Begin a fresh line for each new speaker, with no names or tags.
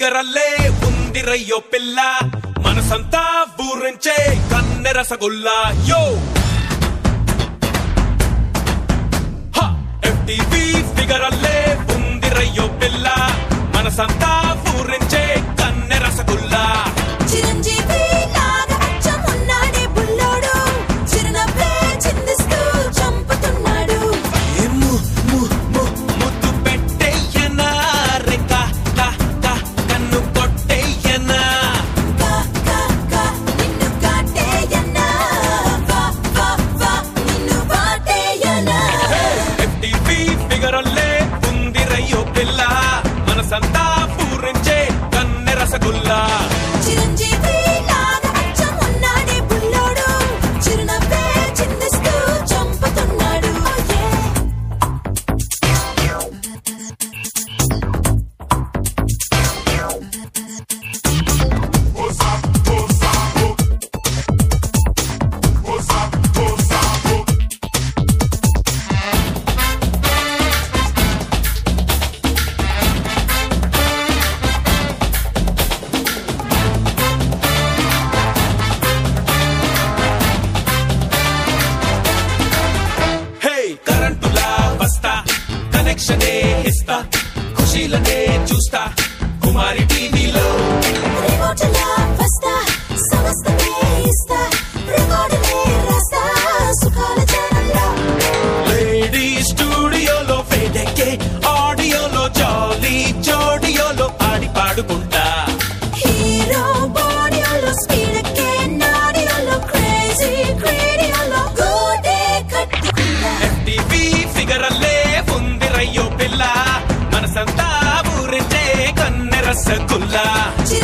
Figure అల్లే ఉందిరయ్యో పిల్ల మనసంతా ఊరించే కన్నె రసగుల్లా యో ఎఫ్టీవీ ఫిగర్ అల్లే ఉందిరయ్యో పిల్ల మనసంతా ఊరించే కన్నె రసగుల్లా
చిరంజీవి లాగా అచ్చం ఉన్నాడే బుల్లోడు చిరునవ్వే చిందిస్తూ చంపుతున్నాడు
ఏ ము ము ము ముద్దు పెట్టేయనా రేఖ కా కా కన్ను కొట్టేయనా
కా కా కా నిన్ను కాటేయనా వా వా వా నిన్ను వాటేయనా
ఎఫ్టీవీ ఫిగర్ అల్లే ఉందిరయ్యో పిల్ల మనసంతా పూరించే కన్నె రసగుల్లా
చిరంజీవి లాగా అచ్చం ఉన్నాడే బుల్లోడు చిరునవ్వే చిందిస్తూ చంపుతున్నాడు Oh yeah.
హే కరెంటులా వస్తా కనెక్షనే ఇస్తా ఖుషీలనే చూస్తా కుమారి టీవీలో
రిమోట్లా వస్తా సమస్తమే ఇస్తా రికార్డులే రాస్తా సుఖాల ఛానల్లో
లేడీ స్టూడియోలో ఫేడెక్కే ఆడియోలో జాలీ జోడియోలో ఆడి పాడుకుంటా
హీరో బాడీలో స్పీడ్ ఎక్కే నాడియోలో క్రేజీ క్రేడియోలో గోడే కట్టుకుంటా
ఎఫ్టీవీ ఫిగర్ అల్లే ఉందిరయ్యో పిల్ల మనసంతా ఊరించే కన్నె రసగుల్లా
చిరంజీవి